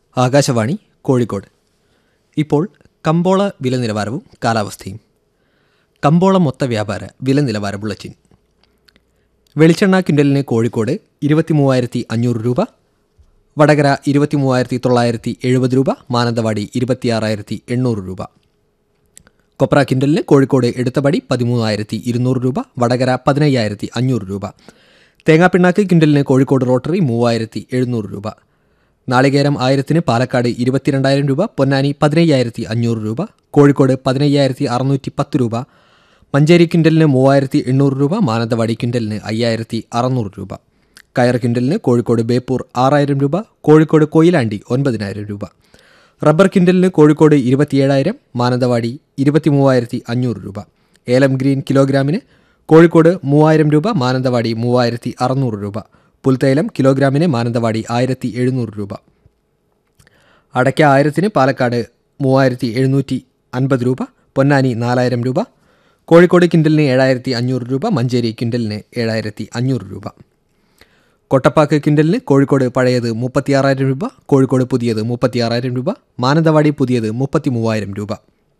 ആകാശവാണി കോഴിക്കോട് ഇപ്പോൾ കമ്പോള വില നിലവാരവും കാലാവസ്ഥയും കമ്പോള മൊത്ത വ്യാപാര വില നിലവാര ബുള്ളറ്റിൻ വെളിച്ചെണ്ണ ക്വിൻ്റലിന് കോഴിക്കോട് ഇരുപത്തി മൂവായിരത്തി അഞ്ഞൂറ് രൂപ വടകര ഇരുപത്തി മൂവായിരത്തി തൊള്ളായിരത്തി എഴുപത് രൂപ മാനന്തവാടി ഇരുപത്തിയാറായിരത്തി എണ്ണൂറ് രൂപ കൊപ്ര കിൻഡലിന് കോഴിക്കോട് എടുത്തപടി പതിമൂവായിരത്തി ഇരുന്നൂറ് രൂപ വടകര പതിനയ്യായിരത്തി അഞ്ഞൂറ് രൂപ തേങ്ങാപ്പിണ്ണാക്ക് കിൻഡലിന് കോഴിക്കോട് റോട്ടറി മൂവായിരത്തി എഴുന്നൂറ് രൂപ നാളികേരം ആയിരത്തിന് പാലക്കാട് ഇരുപത്തിരണ്ടായിരം രൂപ പൊന്നാനി പതിനയ്യായിരത്തി അഞ്ഞൂറ് രൂപ കോഴിക്കോട് പതിനയ്യായിരത്തി അറുന്നൂറ്റി പത്ത് രൂപ മഞ്ചേരി കിൻഡലിന് മൂവായിരത്തി എണ്ണൂറ് രൂപ മാനന്തവാടി കിൻഡലിന് അയ്യായിരത്തി അറുന്നൂറ് രൂപ കയർ കിൻഡലിന് കോഴിക്കോട് ബേപ്പൂർ ആറായിരം രൂപ കോഴിക്കോട് കൊയിലാണ്ടി ഒൻപതിനായിരം രൂപ റബ്ബർ കിൻഡലിന് കോഴിക്കോട് ഇരുപത്തിയേഴായിരം മാനന്തവാടി ഇരുപത്തി മൂവായിരത്തി അഞ്ഞൂറ് രൂപ ഏലം ഗ്രീൻ കിലോഗ്രാമിന് കോഴിക്കോട് മൂവായിരം രൂപ മാനന്തവാടി മൂവായിരത്തി അറുന്നൂറ് രൂപ പുൽത്തൈലം കിലോഗ്രാമിന് മാനന്തവാടി ആയിരത്തി എഴുന്നൂറ് രൂപ അടയ്ക്ക ആയിരത്തിന് പാലക്കാട് മൂവായിരത്തി എഴുന്നൂറ്റി അൻപത് രൂപ പൊന്നാനി നാലായിരം രൂപ കോഴിക്കോട് കിൻഡലിന് ഏഴായിരത്തി അഞ്ഞൂറ് രൂപ മഞ്ചേരി കിൻഡലിന് ഏഴായിരത്തി അഞ്ഞൂറ് രൂപ കൊട്ടപ്പാക്ക് കിൻഡലിന് കോഴിക്കോട് പഴയത് മുപ്പത്തിയാറായിരം രൂപ കോഴിക്കോട് പുതിയത് മുപ്പത്തിയാറായിരം രൂപ മാനന്തവാടി പുതിയത് മുപ്പത്തി മൂവായിരം രൂപ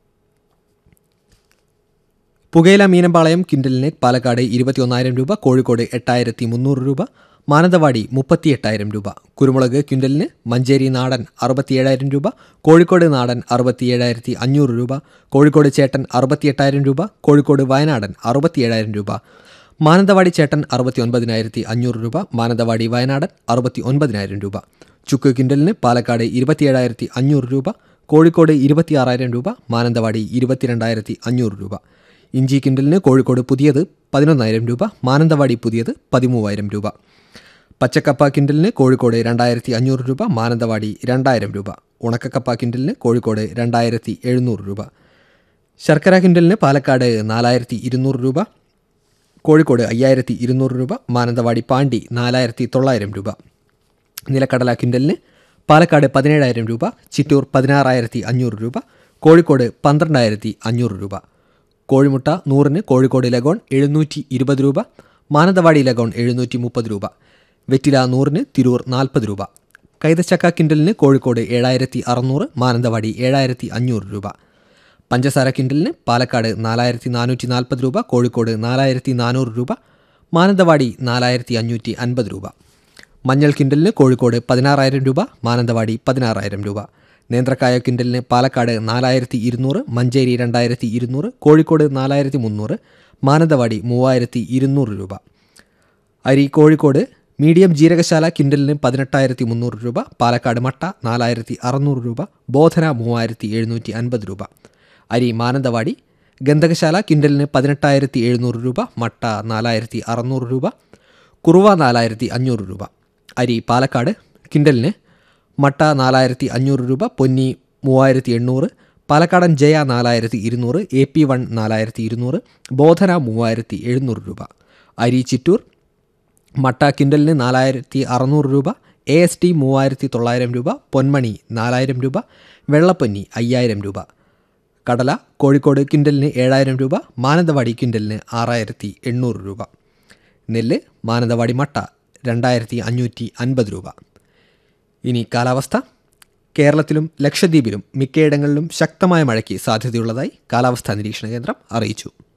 പുകയില മീനമ്പാളയം കിൻഡലിന് പാലക്കാട് ഇരുപത്തിയൊന്നായിരം രൂപ കോഴിക്കോട് എട്ടായിരത്തി മുന്നൂറ് രൂപ മാനന്തവാടി മുപ്പത്തി എട്ടായിരം രൂപ കുരുമുളക് ക്വിൻ്റലിന് മഞ്ചേരി നാടൻ അറുപത്തിയേഴായിരം രൂപ കോഴിക്കോട് നാടൻ അറുപത്തിയേഴായിരത്തി അഞ്ഞൂറ് രൂപ കോഴിക്കോട് ചേട്ടൻ അറുപത്തിയെട്ടായിരം രൂപ കോഴിക്കോട് വയനാടൻ അറുപത്തിയേഴായിരം രൂപ മാനന്തവാടി ചേട്ടൻ അറുപത്തി ഒൻപതിനായിരത്തി അഞ്ഞൂറ് രൂപ മാനന്തവാടി വയനാടൻ അറുപത്തി ഒൻപതിനായിരം രൂപ ചുക്ക് കിൻഡലിന് പാലക്കാട് ഇരുപത്തിയേഴായിരത്തി അഞ്ഞൂറ് രൂപ കോഴിക്കോട് ഇരുപത്തിയാറായിരം രൂപ മാനന്തവാടി ഇരുപത്തിരണ്ടായിരത്തി അഞ്ഞൂറ് രൂപ ഇഞ്ചി കിൻഡലിന് കോഴിക്കോട് പുതിയത് പതിനൊന്നായിരം രൂപ മാനന്തവാടി പുതിയത് പതിമൂവായിരം രൂപ പച്ചക്കപ്പ കിൻഡലിന് കോഴിക്കോട് രണ്ടായിരത്തി അഞ്ഞൂറ് രൂപ മാനന്തവാടി രണ്ടായിരം രൂപ ഉണക്കക്കപ്പ കിൻഡലിന് കോഴിക്കോട് രണ്ടായിരത്തി എഴുന്നൂറ് രൂപ ശർക്കര കിൻഡലിന് പാലക്കാട് നാലായിരത്തി ഇരുന്നൂറ് രൂപ കോഴിക്കോട് അയ്യായിരത്തി ഇരുന്നൂറ് രൂപ മാനന്തവാടി പാണ്ടി നാലായിരത്തി തൊള്ളായിരം രൂപ നിലക്കടല കിൻഡലിന് പാലക്കാട് പതിനേഴായിരം രൂപ ചിറ്റൂർ പതിനാറായിരത്തി അഞ്ഞൂറ് രൂപ കോഴിക്കോട് പന്ത്രണ്ടായിരത്തി അഞ്ഞൂറ് രൂപ കോഴിമുട്ട നൂറിന് കോഴിക്കോട് ലഗോൺ എഴുന്നൂറ്റി ഇരുപത് രൂപ മാനന്തവാടി ലഗോൺ എഴുന്നൂറ്റി മുപ്പത് രൂപ വെറ്റില നൂറിന് തിരൂർ നാൽപ്പത് രൂപ കൈതച്ചക്ക കിൻഡലിന് കോഴിക്കോട് ഏഴായിരത്തി അറുന്നൂറ് മാനന്തവാടി ഏഴായിരത്തി അഞ്ഞൂറ് രൂപ പഞ്ചസാര കിൻഡലിന് പാലക്കാട് നാലായിരത്തി നാനൂറ്റി നാൽപ്പത് രൂപ കോഴിക്കോട് നാലായിരത്തി നാനൂറ് രൂപ മാനന്തവാടി നാലായിരത്തി അഞ്ഞൂറ്റി അൻപത് രൂപ മഞ്ഞൾ കിൻഡലിന് കോഴിക്കോട് പതിനാറായിരം രൂപ മാനന്തവാടി പതിനാറായിരം രൂപ നേന്ത്രക്കായ കിൻഡലിന് പാലക്കാട് നാലായിരത്തി ഇരുന്നൂറ് മഞ്ചേരി രണ്ടായിരത്തി ഇരുന്നൂറ് കോഴിക്കോട് നാലായിരത്തി മുന്നൂറ് മാനന്തവാടി മൂവായിരത്തി ഇരുന്നൂറ് രൂപ അരി കോഴിക്കോട് മീഡിയം ജീരകശാല കിൻഡലിന് പതിനെട്ടായിരത്തി മുന്നൂറ് രൂപ പാലക്കാട് മട്ട നാലായിരത്തി അറുന്നൂറ് രൂപ ബോധന മൂവായിരത്തി എഴുന്നൂറ്റി അൻപത് രൂപ അരി മാനന്തവാടി ഗന്ധകശാല കിൻഡലിന് പതിനെട്ടായിരത്തി എഴുന്നൂറ് രൂപ മട്ട നാലായിരത്തി അറുന്നൂറ് രൂപ കുറുവ നാലായിരത്തി അഞ്ഞൂറ് രൂപ അരി പാലക്കാട് കിൻഡലിന് മട്ട നാലായിരത്തി അഞ്ഞൂറ് രൂപ പൊന്നി മൂവായിരത്തി എണ്ണൂറ് പാലക്കാടൻ ജയ നാലായിരത്തി ഇരുന്നൂറ് എ പി വൺ നാലായിരത്തി ഇരുന്നൂറ് ബോധന മൂവായിരത്തി എഴുന്നൂറ് രൂപ അരി ചിറ്റൂർ മട്ട കിൻഡലിന് നാലായിരത്തി അറുന്നൂറ് രൂപ എ എസ് ടി മൂവായിരത്തി തൊള്ളായിരം രൂപ പൊന്മണി നാലായിരം രൂപ വെള്ളപ്പൊന്നി അയ്യായിരം രൂപ കടല കോഴിക്കോട് കിൻഡലിന് ഏഴായിരം രൂപ മാനന്തവാടി കിൻഡലിന് ആറായിരത്തി എണ്ണൂറ് രൂപ നെല്ല് മാനന്തവാടി മട്ട രണ്ടായിരത്തി അഞ്ഞൂറ്റി അൻപത് രൂപ ഇനി കാലാവസ്ഥ കേരളത്തിലും ലക്ഷദ്വീപിലും മിക്കയിടങ്ങളിലും ശക്തമായ മഴയ്ക്ക് സാധ്യതയുള്ളതായി കാലാവസ്ഥാ നിരീക്ഷണ കേന്ദ്രം അറിയിച്ചു